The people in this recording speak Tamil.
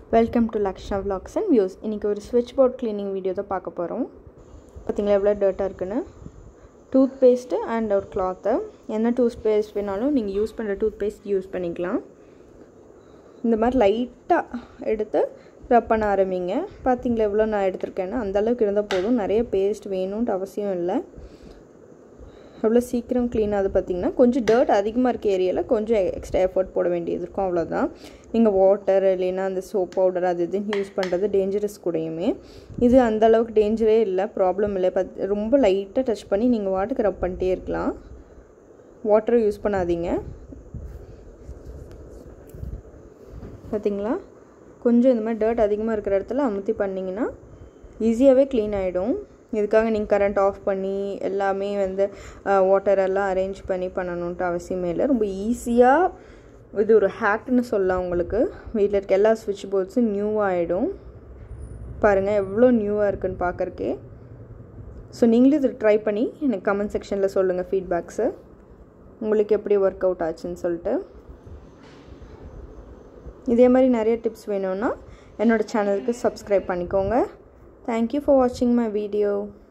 Welcome to Lakshna vlogs and views இன்றைக்கி ஒரு ஸ்விட்ச் போர்ட் க்ளீனிங் வீடியோ தான் பார்க்க போகிறோம் பார்த்தீங்களா எவ்வளோ டர்ட்டாக இருக்குன்னு டூத் பேஸ்ட்டு அண்ட் ஒரு கிளாத்து என்ன டூத் பேஸ்ட் வேணாலும் நீங்கள் யூஸ் பண்ணுற டூத் பேஸ்ட் யூஸ் பண்ணிக்கலாம் இந்த மாதிரி லைட்டாக எடுத்து ரப் பண்ண ஆரம்பிங்க பார்த்தீங்களா எவ்வளோ நான் எடுத்திருக்கேன்னு அந்தளவுக்கு இருந்தால் போதும் நிறைய பேஸ்ட் வேணும்ன்ட்டு அவசியம் இல்லை எவ்வளோ சீக்கிரம் க்ளீன் ஆகுது பார்த்தீங்கன்னா கொஞ்சம் டர்ட் அதிகமாக இருக்க ஏரியாவில் கொஞ்சம் எக்ஸ்ட்ரா எஃபர்ட் போட வேண்டியது இருக்கும் அவ்வளோதான் நீங்கள் வாட்டர் இல்லைன்னா அந்த சோப் பவுடர் அது இதுன்னு யூஸ் பண்ணுறது டேஞ்சரஸ் கூடயுமே இது அந்த அளவுக்கு டேஞ்சரே இல்லை ப்ராப்ளம் இல்லை பத் ரொம்ப லைட்டாக டச் பண்ணி நீங்கள் வாட்டுக்கு ரப் பண்ணிட்டே இருக்கலாம் வாட்டரை யூஸ் பண்ணாதீங்க பார்த்தீங்களா கொஞ்சம் இந்த மாதிரி டர்ட் அதிகமாக இருக்கிற இடத்துல அமுத்தி பண்ணிங்கன்னா ஈஸியாகவே க்ளீன் ஆகிடும் இதுக்காக நீங்கள் கரண்ட் ஆஃப் பண்ணி எல்லாமே வந்து வாட்டர் எல்லாம் அரேஞ்ச் பண்ணி பண்ணணுன்ட்டு அவசியமே இல்லை ரொம்ப ஈஸியாக இது ஒரு ஹேக்னு சொல்லலாம் உங்களுக்கு வீட்டில் இருக்க எல்லா ஸ்விட்ச் போர்ட்ஸும் நியூவாகிடும் பாருங்கள் எவ்வளோ நியூவாக இருக்குன்னு பார்க்குறக்கே ஸோ நீங்களும் இது ட்ரை பண்ணி எனக்கு கமெண்ட் செக்ஷனில் சொல்லுங்கள் ஃபீட்பேக்ஸு உங்களுக்கு எப்படி ஒர்க் அவுட் ஆச்சுன்னு சொல்லிட்டு இதே மாதிரி நிறைய டிப்ஸ் வேணும்னா என்னோடய சேனலுக்கு சப்ஸ்கிரைப் பண்ணிக்கோங்க Thank you for watching my video.